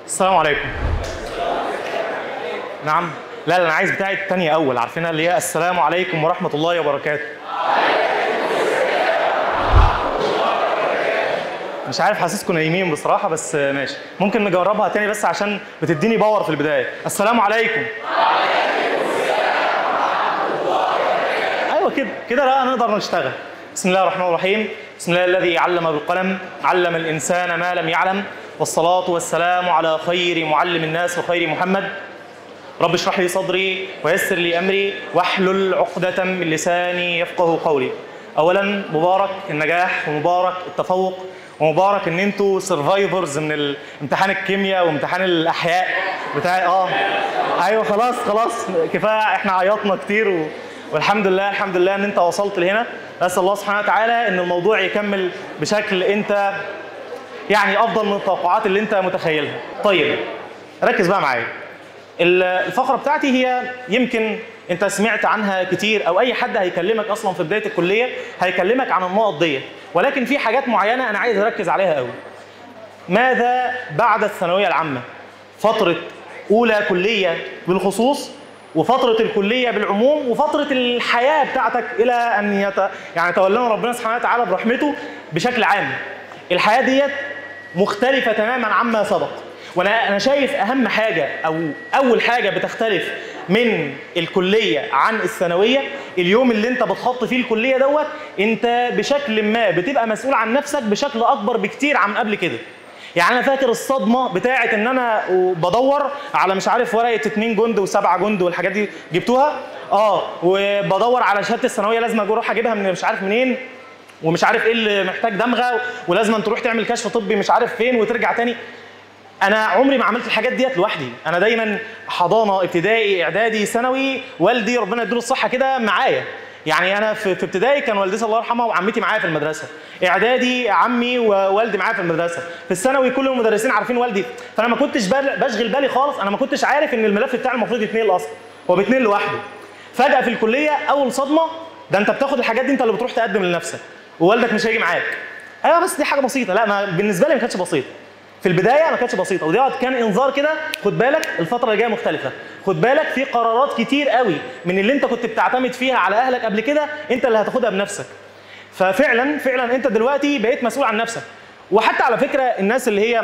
السلام عليكم نعم لا لا انا عايز بتاعي الثانيه اول عارفينها اللي هي السلام عليكم ورحمه الله وبركاته مش عارف حاسسكم نايمين بصراحه بس ماشي ممكن نجربها تاني بس عشان بتديني باور في البدايه السلام عليكم ايوه كده كده لا نقدر نشتغل بسم الله الرحمن الرحيم بسم الله الذي علم بالقلم علم الانسان ما لم يعلم والصلاه والسلام على خير معلم الناس وخير محمد رب اشرح لي صدري ويسر لي امري واحلل عقدة من لساني يفقه قولي. اولا مبارك النجاح ومبارك التفوق ومبارك ان انتوا سرفايفرز من امتحان الكيمياء وامتحان الاحياء بتاع اه ايوه خلاص خلاص كفايه احنا عيطنا كتير و... والحمد لله الحمد لله ان انت وصلت لهنا اسال الله سبحانه وتعالى ان الموضوع يكمل بشكل انت يعني افضل من التوقعات اللي انت متخيلها. طيب ركز بقى معايا. الفقره بتاعتي هي يمكن انت سمعت عنها كتير او اي حد هيكلمك اصلا في بدايه الكليه هيكلمك عن النقط ديت ولكن في حاجات معينه انا عايز اركز عليها قوي ماذا بعد الثانويه العامه فتره اولى كليه بالخصوص وفتره الكليه بالعموم وفتره الحياه بتاعتك الى ان يت... يعني تولنا ربنا سبحانه وتعالى برحمته بشكل عام الحياه ديت مختلفه تماما عما سبق وانا انا شايف اهم حاجه او اول حاجه بتختلف من الكليه عن الثانويه اليوم اللي انت بتخط فيه الكليه دوت انت بشكل ما بتبقى مسؤول عن نفسك بشكل اكبر بكتير عن قبل كده يعني انا فاكر الصدمه بتاعه ان انا بدور على مش عارف ورقه 2 جند و7 جند والحاجات دي جبتوها اه وبدور على شهاده الثانويه لازم اروح اجيبها من مش عارف منين ومش عارف ايه اللي محتاج دمغه ولازم تروح تعمل كشف طبي مش عارف فين وترجع تاني انا عمري ما عملت الحاجات ديت لوحدي انا دايما حضانه ابتدائي اعدادي ثانوي والدي ربنا يديله الصحه كده معايا يعني انا في في ابتدائي كان والدتي الله يرحمها وعمتي معايا في المدرسه اعدادي عمي ووالدي معايا في المدرسه في الثانوي كل المدرسين عارفين والدي فانا ما كنتش بشغل بالي خالص انا ما كنتش عارف ان الملف بتاعي المفروض يتنقل اصلا هو بيتنقل لوحده فجاه في الكليه اول صدمه ده انت بتاخد الحاجات دي انت اللي بتروح تقدم لنفسك ووالدك مش هيجي معاك ايوه بس دي حاجه بسيطه لا ما بالنسبه لي ما كانتش بسيطه في البدايه ما كانتش بسيطه ودي كان انذار كده خد بالك الفتره اللي جايه مختلفه خد بالك في قرارات كتير قوي من اللي انت كنت بتعتمد فيها على اهلك قبل كده انت اللي هتاخدها بنفسك ففعلا فعلا انت دلوقتي بقيت مسؤول عن نفسك وحتى على فكره الناس اللي هي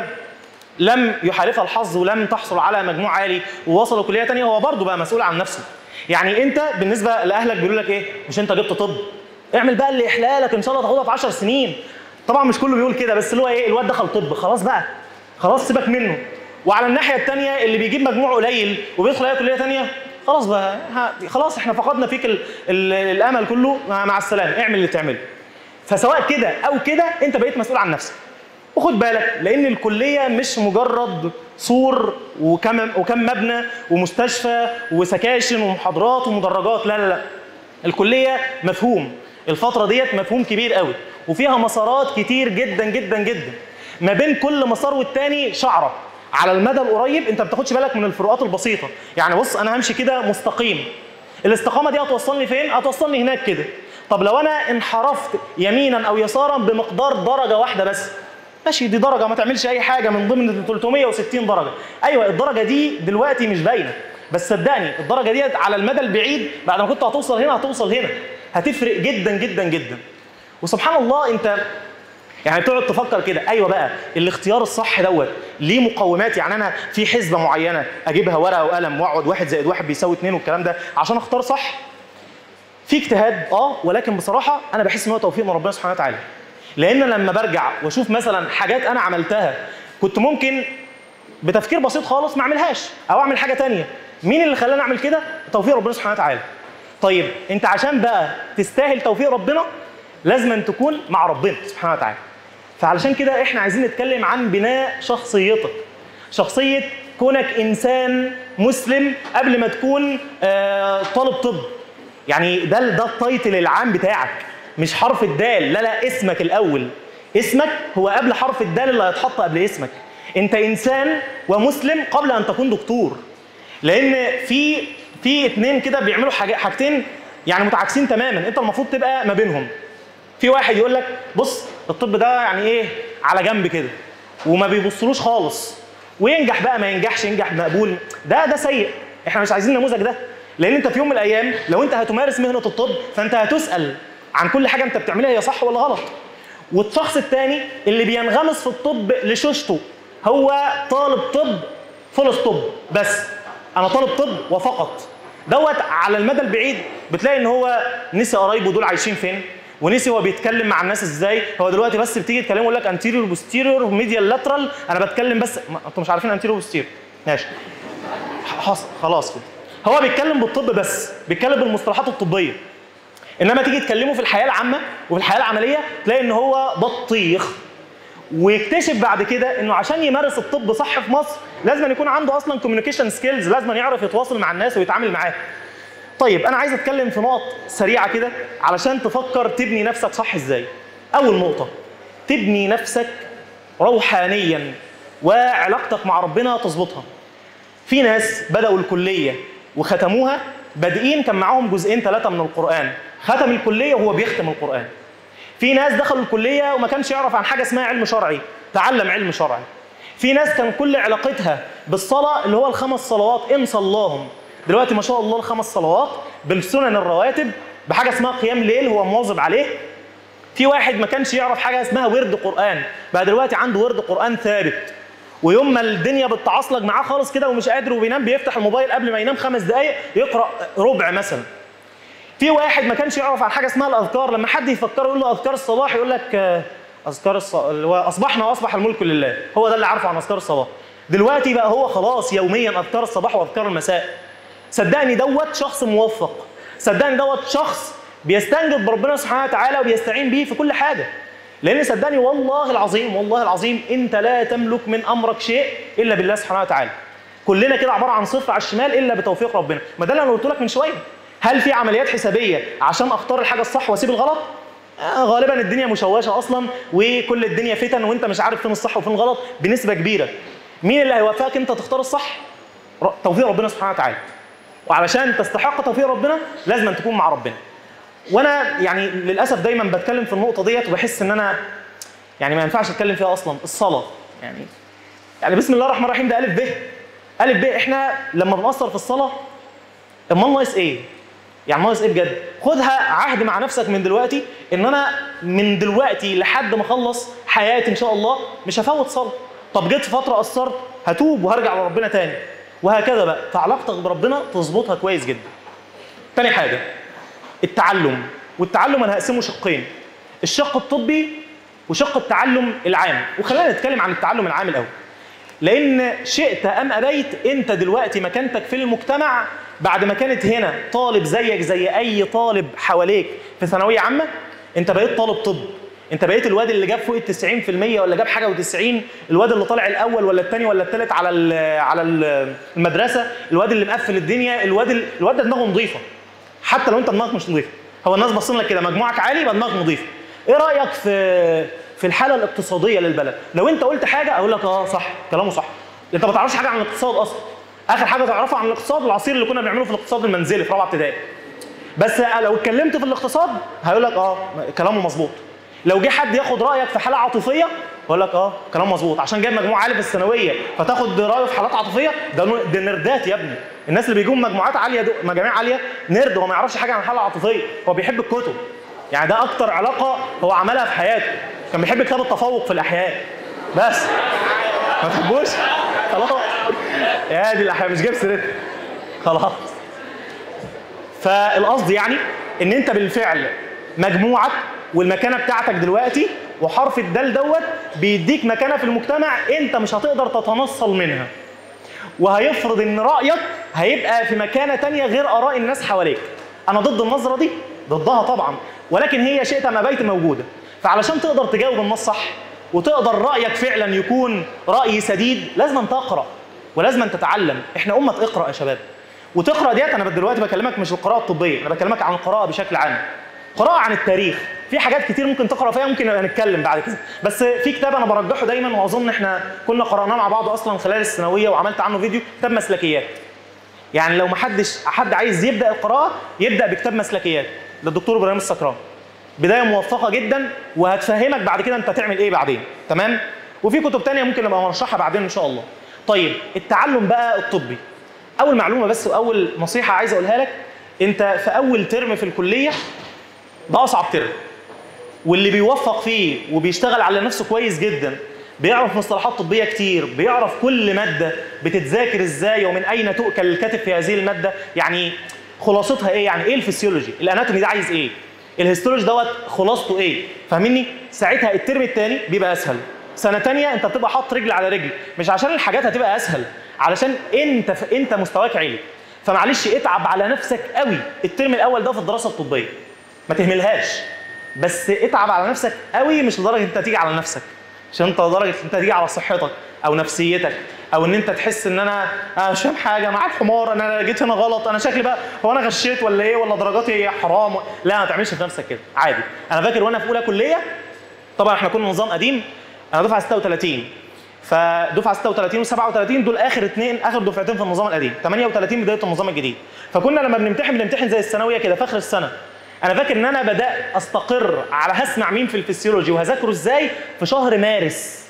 لم يحالفها الحظ ولم تحصل على مجموع عالي ووصلوا كليه ثانيه هو برضه بقى مسؤول عن نفسه يعني انت بالنسبه لاهلك بيقولوا لك ايه مش انت جبت طب اعمل بقى اللي يحلالك ان شاء الله تاخدها في 10 سنين طبعا مش كله بيقول كده بس اللي هو ايه الواد دخل طب خلاص بقى خلاص سيبك منه وعلى الناحيه الثانيه اللي بيجيب مجموع قليل وبيدخل اي كليه ثانيه خلاص بقى خلاص احنا فقدنا فيك ال ال الامل كله مع السلامه اعمل اللي تعمله فسواء كده او كده انت بقيت مسؤول عن نفسك وخد بالك لان الكليه مش مجرد سور وكم وكم مبنى ومستشفى وسكاشن ومحاضرات ومدرجات لا لا لا الكليه مفهوم الفتره ديت مفهوم كبير قوي وفيها مسارات كتير جدا جدا جدا ما بين كل مسار والتاني شعره على المدى القريب انت ما بتاخدش بالك من الفروقات البسيطه يعني بص انا همشي كده مستقيم الاستقامه دي هتوصلني فين هتوصلني هناك كده طب لو انا انحرفت يمينا او يسارا بمقدار درجه واحده بس ماشي دي درجه ما تعملش اي حاجه من ضمن ال 360 درجه ايوه الدرجه دي دلوقتي مش باينه بس صدقني الدرجه ديت على المدى البعيد بعد ما كنت هتوصل هنا هتوصل هنا هتفرق جدا جدا جدا وسبحان الله انت يعني تقعد تفكر كده ايوه بقى الاختيار الصح دوت ليه مقومات يعني انا في حسبه معينه اجيبها ورقه وقلم واقعد واحد زائد واحد بيساوي اثنين والكلام ده عشان اختار صح في اجتهاد اه ولكن بصراحه انا بحس ان هو توفيق من ربنا سبحانه وتعالى لان لما برجع واشوف مثلا حاجات انا عملتها كنت ممكن بتفكير بسيط خالص ما اعملهاش او اعمل حاجه تانية مين اللي خلاني اعمل كده توفيق ربنا سبحانه وتعالى طيب انت عشان بقى تستاهل توفيق ربنا لازم أن تكون مع ربنا سبحانه وتعالى فعلشان كده احنا عايزين نتكلم عن بناء شخصيتك شخصية كونك إنسان مسلم قبل ما تكون آه طالب طب يعني ده ده التايتل العام بتاعك مش حرف الدال لا لا اسمك الأول اسمك هو قبل حرف الدال اللي هيتحط قبل اسمك انت انسان ومسلم قبل ان تكون دكتور لان في في اتنين كده بيعملوا حاجة حاجتين يعني متعاكسين تماما انت المفروض تبقى ما بينهم في واحد يقول لك بص الطب ده يعني ايه على جنب كده وما بيبصلوش خالص وينجح بقى ما ينجحش ينجح مقبول ده ده سيء احنا مش عايزين النموذج ده لان انت في يوم من الايام لو انت هتمارس مهنه الطب فانت هتسال عن كل حاجه انت بتعملها هي صح ولا غلط والشخص الثاني اللي بينغمس في الطب لشوشته هو طالب طب فلس طب بس انا طالب طب وفقط دوت على المدى البعيد بتلاقي ان هو نسي قرايبه دول عايشين فين ونسي هو بيتكلم مع الناس ازاي هو دلوقتي بس بتيجي تكلمه يقول لك انتيريور بوستيريور ميديال لاترال انا بتكلم بس ما- انتوا مش عارفين انتيريور بوستيريور ماشي حصل خلاص كده هو بيتكلم بالطب بس بيتكلم بالمصطلحات الطبيه انما تيجي تكلمه في الحياه العامه وفي الحياه العمليه تلاقي ان هو بطيخ ويكتشف بعد كده انه عشان يمارس الطب صح في مصر لازم أن يكون عنده اصلا كوميونيكيشن سكيلز لازم أن يعرف يتواصل مع الناس ويتعامل معاهم طيب انا عايز اتكلم في نقط سريعه كده علشان تفكر تبني نفسك صح ازاي اول نقطه تبني نفسك روحانيا وعلاقتك مع ربنا تظبطها في ناس بدأوا الكلية وختموها بادئين كان معاهم جزئين ثلاثة من القرآن ختم الكلية وهو بيختم القرآن في ناس دخلوا الكلية وما كانش يعرف عن حاجة اسمها علم شرعي تعلم علم شرعي في ناس كان كل علاقتها بالصلاة اللي هو الخمس صلوات إن صلاهم دلوقتي ما شاء الله الخمس صلوات بالسنن الرواتب بحاجة اسمها قيام ليل هو مواظب عليه في واحد ما كانش يعرف حاجه اسمها ورد قران بقى دلوقتي عنده ورد قران ثابت ويوم ما الدنيا بتعصلج معاه خالص كده ومش قادر وبينام بيفتح الموبايل قبل ما ينام خمس دقائق يقرا ربع مثلا في واحد ما كانش يعرف عن حاجه اسمها الاذكار لما حد يفكره يقول له اذكار الصباح يقول لك آه، اذكار الص... اللي هو اصبحنا واصبح الملك لله هو ده اللي عارفه عن اذكار الصباح دلوقتي بقى هو خلاص يوميا اذكار الصباح واذكار المساء صدقني دوت شخص موفق صدقني دوت شخص بيستنجد بربنا سبحانه وتعالى وبيستعين بيه في كل حاجه لان صدقني والله العظيم والله العظيم انت لا تملك من امرك شيء الا بالله سبحانه وتعالى كلنا كده عباره عن صفر على الشمال الا بتوفيق ربنا ما ده اللي انا قلت لك من شويه هل في عمليات حسابيه عشان اختار الحاجه الصح واسيب الغلط آه غالبا الدنيا مشوشه اصلا وكل الدنيا فتن وانت مش عارف فين الصح وفين الغلط بنسبه كبيره مين اللي هيوفقك انت تختار الصح ر- توفيق ربنا سبحانه وتعالى وعلشان تستحق توفيق ربنا لازم أن تكون مع ربنا وانا يعني للاسف دايما بتكلم في النقطه ديت وبحس ان انا يعني ما ينفعش اتكلم فيها اصلا الصلاه يعني يعني بسم الله الرحمن الرحيم ده الف ب الف ب احنا لما بنقصر في الصلاه امال ناقص ايه؟ يعني ناقص ايه بجد؟ خدها عهد مع نفسك من دلوقتي ان انا من دلوقتي لحد ما اخلص حياتي ان شاء الله مش هفوت صلاه. طب جيت في فتره قصرت هتوب وهرجع لربنا تاني. وهكذا بقى فعلاقتك بربنا تظبطها كويس جدا. تاني حاجه التعلم والتعلم انا هقسمه شقين. الشق الطبي وشق التعلم العام وخلينا نتكلم عن التعلم العام الاول. لان شئت ام ابيت انت دلوقتي مكانتك في المجتمع بعد ما كانت هنا طالب زيك زي اي طالب حواليك في ثانويه عامه انت بقيت طالب طب انت بقيت الواد اللي جاب فوق ال 90% ولا جاب حاجه و90 الواد اللي طالع الاول ولا الثاني ولا الثالث على ال على ال المدرسه الواد اللي مقفل الدنيا الواد ال- الواد ده دماغه نظيفه حتى لو انت دماغك مش نظيفه هو الناس باصين لك كده مجموعك عالي يبقى دماغك نظيفه ايه رايك في في الحاله الاقتصاديه للبلد لو انت قلت حاجه اقول لك اه صح كلامه صح انت ما تعرفش حاجه عن الاقتصاد اصلا اخر حاجه تعرفها عن الاقتصاد العصير اللي كنا بنعمله في الاقتصاد المنزلي في رابعه ابتدائي بس لو اتكلمت في الاقتصاد هيقول لك اه كلامه مظبوط لو جه حد ياخد رايك في حاله عاطفيه يقول لك اه كلام مظبوط عشان جايب مجموع عالي في الثانويه فتاخد رايه في حالات عاطفيه ده نوع- ده نردات يا ابني الناس اللي بيجوا مجموعات عاليه دو مجاميع عاليه نرد هو ما يعرفش حاجه عن الحاله العاطفيه هو بيحب الكتب يعني ده اكتر علاقه هو عملها في حياته كان بيحب كتاب التفوق في الاحياء بس ما تحبوش خلاص يا دي الاحياء مش جايب سيرتها خلاص فالقصد يعني ان انت بالفعل مجموعك والمكانه بتاعتك دلوقتي وحرف الدال دوت بيديك مكانه في المجتمع انت مش هتقدر تتنصل منها وهيفرض ان رايك هيبقى في مكانه تانية غير اراء الناس حواليك انا ضد النظره دي ضدها طبعا ولكن هي شئت ما بيت موجوده فعلشان تقدر تجاوب النص صح وتقدر رايك فعلا يكون راي سديد لازم أن تقرا ولازم أن تتعلم احنا امه اقرا يا شباب وتقرا ديت انا دلوقتي بكلمك مش القراءه الطبيه انا بكلمك عن القراءه بشكل عام قراءه عن التاريخ في حاجات كتير ممكن تقرا فيها ممكن نبقى نتكلم بعد كده بس في كتاب انا برجحه دايما واظن احنا كنا قراناه مع بعض اصلا خلال الثانويه وعملت عنه فيديو كتاب مسلكيات يعني لو ما حدش حد عايز يبدا القراءه يبدا بكتاب مسلكيات للدكتور ابراهيم السكران بدايه موفقه جدا وهتفهمك بعد كده انت تعمل ايه بعدين تمام وفي كتب تانية ممكن نبقى نرشحها بعدين ان شاء الله طيب التعلم بقى الطبي اول معلومه بس واول نصيحه عايز اقولها لك انت في اول ترم في الكليه ده اصعب ترم واللي بيوفق فيه وبيشتغل على نفسه كويس جدا بيعرف مصطلحات طبيه كتير بيعرف كل ماده بتتذاكر ازاي ومن اين تؤكل الكاتب في هذه الماده يعني خلاصتها ايه يعني ايه الفسيولوجي الاناتومي ده عايز ايه الهيستولوجي دوت خلاصته ايه فاهمني ساعتها الترم الثاني بيبقى اسهل سنه تانية انت بتبقى حاطط رجل على رجل مش عشان الحاجات هتبقى اسهل علشان انت ف... انت مستواك عالي فمعلش اتعب على نفسك قوي الترم الاول ده في الدراسه الطبيه ما تهملهاش بس اتعب على نفسك قوي مش لدرجه انت تيجي على نفسك عشان انت لدرجه انت تيجي على صحتك او نفسيتك او ان انت تحس ان انا انا مش فاهم حاجه معاك حمار انا جيت هنا غلط انا شكلي بقى هو انا غشيت ولا ايه ولا درجاتي حرام لا ما تعملش في نفسك كده عادي انا فاكر وانا في اولى كليه طبعا احنا كنا نظام قديم انا دفعه 36 فدفعه 36 و37 دول اخر اثنين اخر دفعتين في النظام القديم 38 بدايه النظام الجديد فكنا لما بنمتحن بنمتحن زي الثانويه كده في اخر السنه انا فاكر ان انا بدات استقر على هسمع مين في الفسيولوجي وهذاكره ازاي في شهر مارس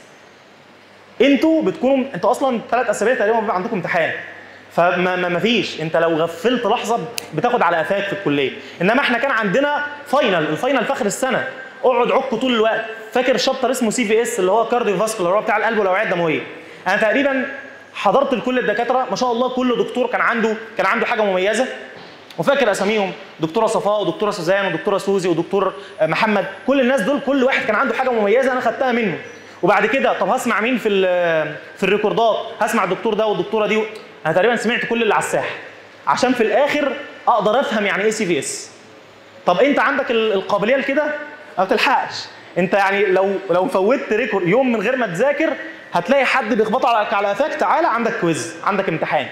انتوا بتكونوا انتوا اصلا ثلاث اسابيع تقريبا بيبقى عندكم امتحان فما ما ما فيش انت لو غفلت لحظه بتاخد على قفاك في الكليه انما احنا كان عندنا فاينل الفاينل في اخر السنه اقعد عك طول الوقت فاكر شابتر اسمه سي في اس اللي هو كارديو فاسكولار اللي هو بتاع القلب والاوعيه الدمويه انا تقريبا حضرت لكل الدكاتره ما شاء الله كل دكتور كان عنده كان عنده حاجه مميزه وفاكر اساميهم دكتوره صفاء ودكتوره سوزان ودكتوره سوزي ودكتور محمد كل الناس دول كل واحد كان عنده حاجه مميزه انا خدتها منه وبعد كده طب هسمع مين في في الريكوردات هسمع الدكتور ده والدكتوره دي انا تقريبا سمعت كل اللي على الساحه عشان في الاخر اقدر افهم يعني ايه سي في اس طب انت عندك القابليه لكده ما بتلحقش انت يعني لو لو فوتت ريكورد يوم من غير ما تذاكر هتلاقي حد بيخبط على على قفاك تعالى عندك كويز عندك امتحان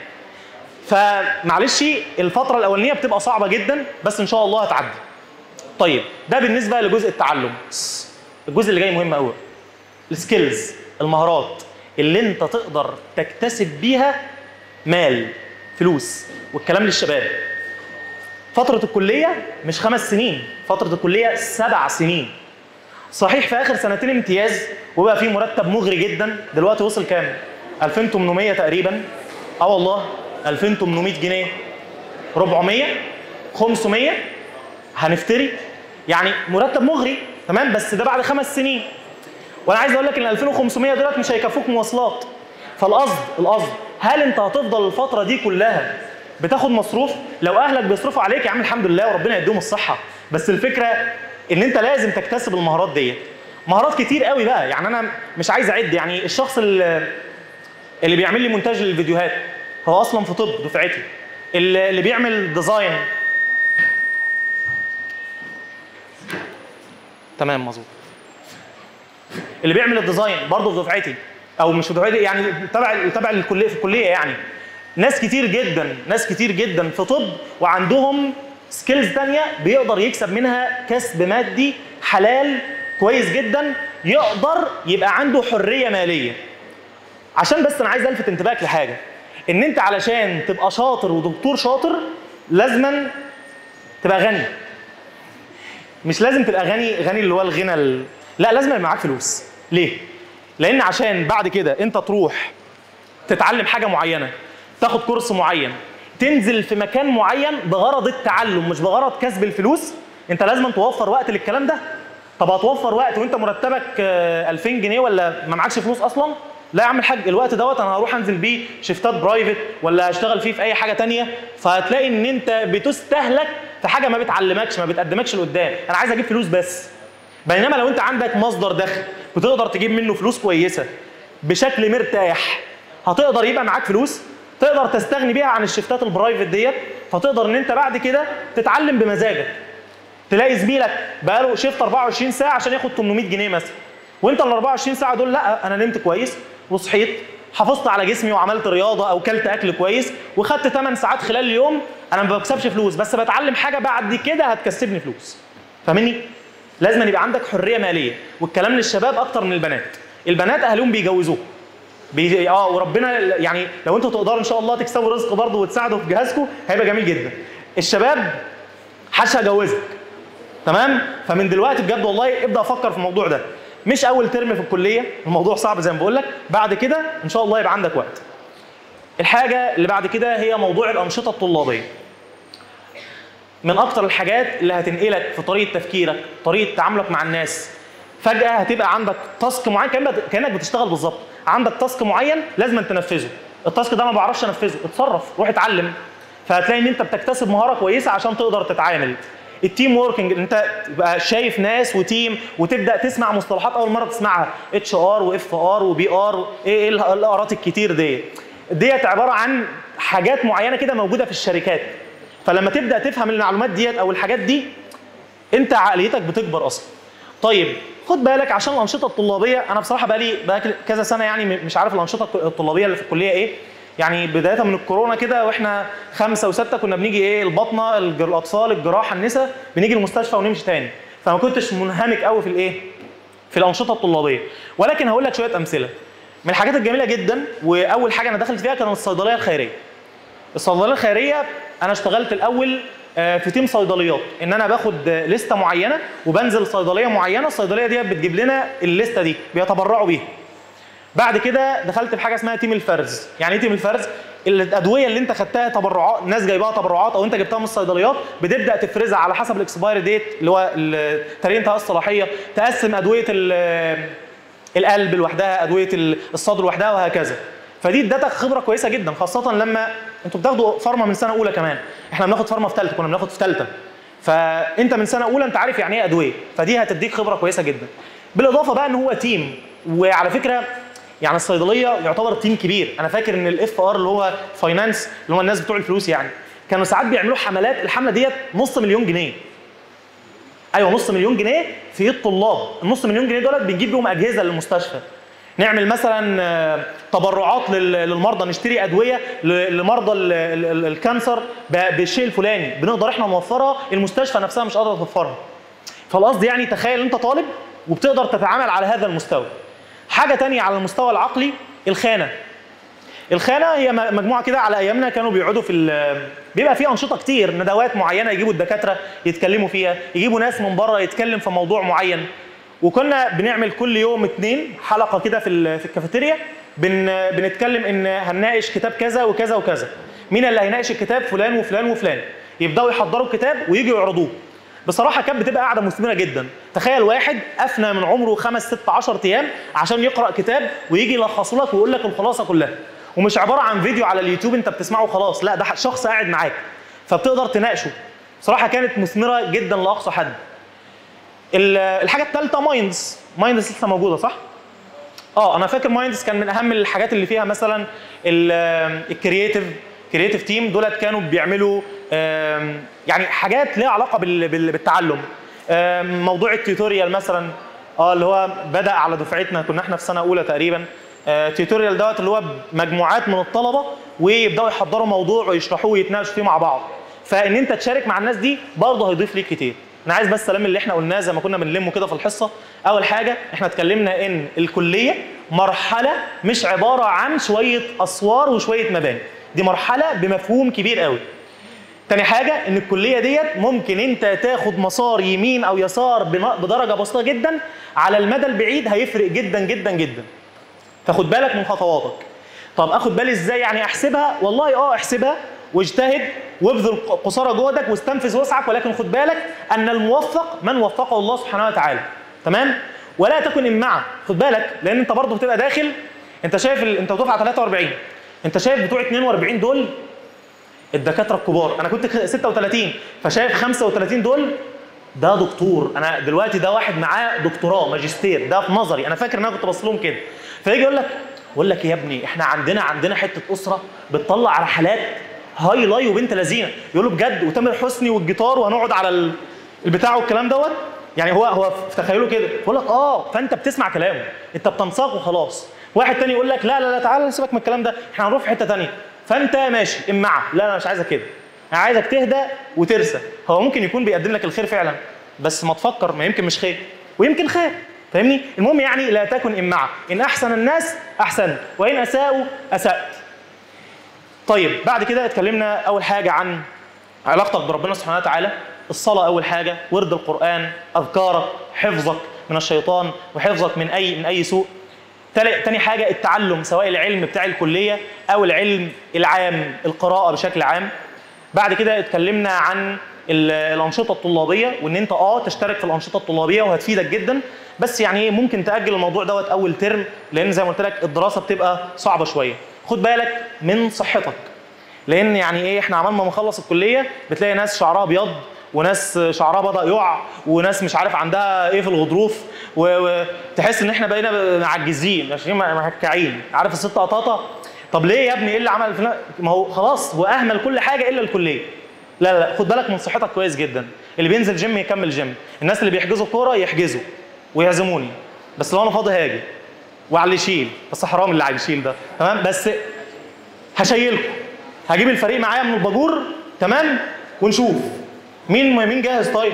فمعلش الفتره الاولانيه بتبقى صعبه جدا بس ان شاء الله هتعدي طيب ده بالنسبه لجزء التعلم الجزء اللي جاي مهم قوي السكيلز المهارات اللي انت تقدر تكتسب بيها مال فلوس والكلام للشباب فترة الكلية مش خمس سنين فترة الكلية سبع سنين صحيح في آخر سنتين امتياز وبقى فيه مرتب مغري جدا دلوقتي وصل كام 2800 تقريبا اه والله 2800 جنيه 400 500 هنفتري يعني مرتب مغري تمام بس ده بعد خمس سنين وانا عايز اقول لك ان 2500 دولت مش هيكفوك مواصلات فالقصد القصد هل انت هتفضل الفتره دي كلها بتاخد مصروف لو اهلك بيصرفوا عليك يا عم الحمد لله وربنا يديهم الصحه بس الفكره ان انت لازم تكتسب المهارات ديت مهارات كتير قوي بقى يعني انا مش عايز اعد يعني الشخص اللي, اللي بيعمل لي مونتاج للفيديوهات هو اصلا في طب دفعتي اللي اللي بيعمل ديزاين تمام مظبوط اللي بيعمل الديزاين برضه في دفعتي او مش في دفعتي يعني تبع تبع الكليه في الكليه يعني ناس كتير جدا ناس كتير جدا في طب وعندهم سكيلز تانية بيقدر يكسب منها كسب مادي حلال كويس جدا يقدر يبقى عنده حريه ماليه عشان بس انا عايز الفت انتباهك لحاجه ان انت علشان تبقى شاطر ودكتور شاطر لازما تبقى غني مش لازم تبقى غني غني اللي هو الغنى ال... لا لازم يبقى معاك فلوس ليه لان عشان بعد كده انت تروح تتعلم حاجه معينه تاخد كورس معين تنزل في مكان معين بغرض التعلم مش بغرض كسب الفلوس انت لازم توفر وقت للكلام ده طب هتوفر وقت وانت مرتبك آه، 2000 جنيه ولا ما معكش فلوس اصلا لا يا عم الحاج الوقت دوت انا هروح انزل بيه شيفتات برايفت ولا اشتغل فيه في اي حاجه تانية فهتلاقي ان انت بتستهلك في حاجه ما بتعلمكش ما بتقدمكش لقدام انا عايز اجيب فلوس بس بينما لو انت عندك مصدر دخل بتقدر تجيب منه فلوس كويسه بشكل مرتاح هتقدر يبقى معاك فلوس تقدر تستغني بيها عن الشفتات البرايفت ديت فتقدر ان انت بعد كده تتعلم بمزاجك تلاقي زميلك بقاله شيفت 24 ساعه عشان ياخد 800 جنيه مثلا وانت ال 24 ساعه دول لا انا نمت كويس وصحيت حافظت على جسمي وعملت رياضه او كلت اكل كويس وخدت 8 ساعات خلال اليوم انا ما بكسبش فلوس بس بتعلم حاجه بعد كده هتكسبني فلوس فاهمني لازم يبقى عندك حريه ماليه والكلام للشباب اكتر من البنات البنات اهلهم بيجوزوه بي... اه وربنا يعني لو انتوا تقدروا ان شاء الله تكسبوا رزق برضه وتساعدوا في جهازكم هيبقى جميل جدا الشباب حش هجوزك تمام فمن دلوقتي بجد والله ابدا افكر في الموضوع ده مش اول ترم في الكليه الموضوع صعب زي ما بقول لك بعد كده ان شاء الله يبقى عندك وقت الحاجه اللي بعد كده هي موضوع الانشطه الطلابيه من اكتر الحاجات اللي هتنقلك في طريقه تفكيرك طريقه تعاملك مع الناس فجاه هتبقى عندك تاسك معين كانك كانك بتشتغل بالظبط عندك تاسك معين لازم تنفذه التاسك ده ما بعرفش انفذه اتصرف روح اتعلم فهتلاقي ان انت بتكتسب مهاره كويسه عشان تقدر تتعامل التيم ووركينج انت تبقى شايف ناس وتيم وتبدا تسمع مصطلحات اول مره تسمعها اتش ار واف ار وبي ار ايه ايه الارات الكتير دي ديت عباره عن حاجات معينه كده موجوده في الشركات فلما تبدا تفهم المعلومات ديت او الحاجات دي انت عقليتك بتكبر اصلا طيب خد بالك عشان الانشطه الطلابيه انا بصراحه بقى لي بقى كذا سنه يعني مش عارف الانشطه الطلابيه اللي في الكليه ايه يعني بدايه من الكورونا كده واحنا خمسه وسته كنا بنيجي ايه البطنه الاطفال الجراحه النساء بنيجي المستشفى ونمشي تاني فما كنتش منهمك قوي في الايه في الانشطه الطلابيه ولكن هقول لك شويه امثله من الحاجات الجميله جدا واول حاجه انا دخلت فيها كانت الصيدليه الخيريه الصيدليه الخيريه انا اشتغلت الاول في تيم صيدليات ان انا باخد لسته معينه وبنزل صيدليه معينه الصيدليه دي بتجيب لنا الليسته دي بيتبرعوا بيها بعد كده دخلت في حاجه اسمها تيم الفرز يعني ايه تيم الفرز الادويه اللي انت خدتها تبرعات ناس جايباها تبرعات او انت جبتها من الصيدليات بتبدا تفرزها على حسب الاكسبايري ديت اللي هو تاريخ انتهاء الصلاحيه تقسم ادويه القلب لوحدها ادويه الصدر لوحدها وهكذا فدي ادتك خبره كويسه جدا خاصه لما انتوا بتاخدوا فارما من سنه اولى كمان احنا بناخد فارما في ثالثه كنا بناخد في ثالثه فانت من سنه اولى انت عارف يعني ايه ادويه فدي هتديك خبره كويسه جدا بالاضافه بقى ان هو تيم وعلى فكره يعني الصيدليه يعتبر تيم كبير انا فاكر ان الاف ار اللي هو فاينانس اللي هو الناس بتوع الفلوس يعني كانوا ساعات بيعملوا حملات الحمله ديت نص مليون جنيه ايوه نص مليون جنيه في ايد طلاب النص مليون جنيه دولت بنجيب بيهم اجهزه للمستشفى نعمل مثلا تبرعات للمرضى نشتري ادويه لمرضى الكانسر بالشيء الفلاني بنقدر احنا نوفرها المستشفى نفسها مش قادره توفرها فالقصد يعني تخيل انت طالب وبتقدر تتعامل على هذا المستوى حاجه تانية على المستوى العقلي الخانه الخانه هي مجموعه كده على ايامنا كانوا بيقعدوا في بيبقى في انشطه كتير ندوات معينه يجيبوا الدكاتره يتكلموا فيها يجيبوا ناس من بره يتكلم في موضوع معين وكنا بنعمل كل يوم اتنين حلقه كده في في الكافيتيريا بن بنتكلم ان هنناقش كتاب كذا وكذا وكذا مين اللي هيناقش الكتاب فلان وفلان وفلان يبداوا يحضروا الكتاب ويجوا يعرضوه بصراحه كانت بتبقى قاعده مثمره جدا تخيل واحد افنى من عمره خمس ست 10 ايام عشان يقرا كتاب ويجي يلخصه لك ويقول لك الخلاصه كلها ومش عباره عن فيديو على اليوتيوب انت بتسمعه خلاص لا ده شخص قاعد معاك فبتقدر تناقشه بصراحه كانت مثمره جدا لاقصى حد الحاجه الثالثه مايندز مايندز لسه موجوده صح اه انا فاكر مايندز كان من اهم الحاجات اللي فيها مثلا الكرييتيف كرييتيف تيم دولت كانوا بيعملوا يعني حاجات ليها علاقه بالتعلم موضوع التيوتوريال مثلا اه اللي هو بدا على دفعتنا كنا احنا في سنه اولى تقريبا تيوتوريال دوت اللي هو مجموعات من الطلبه ويبداوا يحضروا موضوع ويشرحوه ويتناقشوا فيه مع بعض فان انت تشارك مع الناس دي برضه هيضيف ليك كتير انا عايز بس الكلام اللي احنا قلناه زي ما كنا بنلمه كده في الحصه اول حاجه احنا اتكلمنا ان الكليه مرحله مش عباره عن شويه اسوار وشويه مباني دي مرحله بمفهوم كبير قوي تاني حاجة إن الكلية ديت ممكن أنت تاخد مسار يمين أو يسار بدرجة بسيطة جدا على المدى البعيد هيفرق جدا جدا جدا. فخد بالك من خطواتك. طب آخد بالي إزاي يعني أحسبها؟ والله أه احسبها واجتهد وابذل قصارى جهدك واستنفذ وسعك ولكن خد بالك أن الموفق من وفقه الله سبحانه وتعالى. تمام؟ ولا تكن إمعة، خد بالك لأن أنت برضه بتبقى داخل أنت شايف ال... أنت دفعة 43 أنت شايف بتوع 42 دول الدكاتره الكبار انا كنت 36 فشايف 35 دول ده دكتور انا دلوقتي ده واحد معاه دكتوراه ماجستير ده في نظري انا فاكر ان انا كنت بص لهم كده فيجي يقول لك بقول لك يا ابني احنا عندنا عندنا حته اسره بتطلع رحلات هاي لاي وبنت لذينه يقولوا بجد وتامر حسني والجيتار وهنقعد على البتاع والكلام دوت يعني هو هو في تخيله كده بقول لك اه فانت بتسمع كلامه انت بتنساق وخلاص واحد تاني يقول لك لا لا لا تعالى سيبك من الكلام ده احنا هنروح في حته تانيه فانت ماشي امعه لا انا مش عايزك كده انا عايزك تهدى وترسى هو ممكن يكون بيقدم لك الخير فعلا بس ما تفكر ما يمكن مش خير ويمكن خير فاهمني المهم يعني لا تكن امعه ان احسن الناس احسنت وان اساءوا اسات طيب بعد كده اتكلمنا اول حاجه عن علاقتك بربنا سبحانه وتعالى الصلاه اول حاجه ورد القران اذكارك حفظك من الشيطان وحفظك من اي من اي سوء تالي- تاني حاجه التعلم سواء العلم بتاع الكليه او العلم العام القراءه بشكل عام بعد كده اتكلمنا عن ال- الانشطه الطلابيه وان انت اه تشترك في الانشطه الطلابيه وهتفيدك جدا بس يعني ايه ممكن تاجل الموضوع دوت اول ترم لان زي ما قلت لك الدراسه بتبقى صعبه شويه خد بالك من صحتك لان يعني ايه احنا عمال ما نخلص الكليه بتلاقي ناس شعرها ابيض وناس شعرها بدا يقع وناس مش عارف عندها ايه في الغضروف و- وتحس ان احنا بقينا معجزين عشان مهكعين عارف الست قطاطه طب ليه يا ابني ايه اللي عمل فلان ما هو خلاص هو اهمل كل حاجه الا الكليه لا لا لا خد بالك من صحتك كويس جدا اللي بينزل جيم يكمل جيم الناس اللي بيحجزوا كوره يحجزوا ويعزموني بس لو انا فاضي هاجي وعلى اللي يشيل بس حرام اللي على يشيل ده تمام بس هشيلكم هجيب الفريق معايا من الباجور تمام ونشوف مين مين جاهز طيب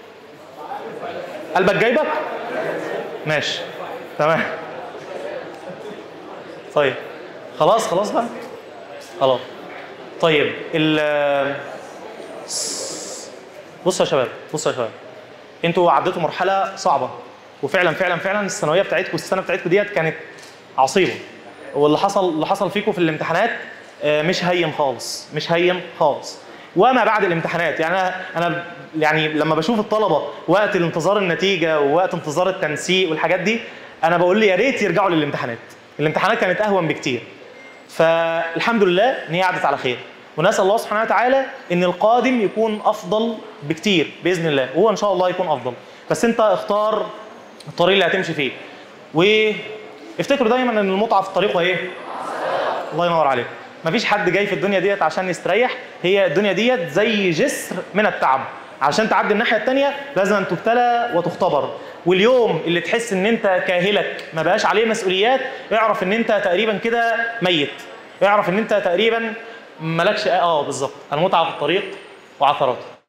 قلبك جايبك ماشي تمام طيب خلاص خلاص بقى خلاص طيب ال بصوا يا شباب بصوا يا شباب انتوا عديتوا مرحله صعبه وفعلا فعلا فعلا الثانويه بتاعتكم السنه بتاعتكم ديت كانت عصيبه واللي حصل اللي حصل فيكم في الامتحانات آه، مش هين خالص مش هين خالص وما بعد الامتحانات يعني انا انا يعني لما بشوف الطلبه وقت انتظار النتيجه ووقت انتظار التنسيق والحاجات دي انا بقول لي يا ريت يرجعوا للامتحانات الامتحانات كانت اهون بكتير فالحمد لله ان هي عدت على خير ونسال الله سبحانه وتعالى ان القادم يكون افضل بكتير باذن الله وهو ان شاء الله يكون افضل بس انت اختار الطريق اللي هتمشي فيه وافتكروا دايما ان المتعه في الطريق هي ايه الله ينور عليك مفيش حد جاي في الدنيا ديت عشان يستريح هي الدنيا ديت زي جسر من التعب عشان تعدي الناحيه الثانيه لازم أن تبتلى وتختبر واليوم اللي تحس ان انت كاهلك ما بقاش عليه مسؤوليات اعرف ان انت تقريبا كده ميت اعرف ان انت تقريبا مالكش اه بالظبط المتعه في الطريق وعثراته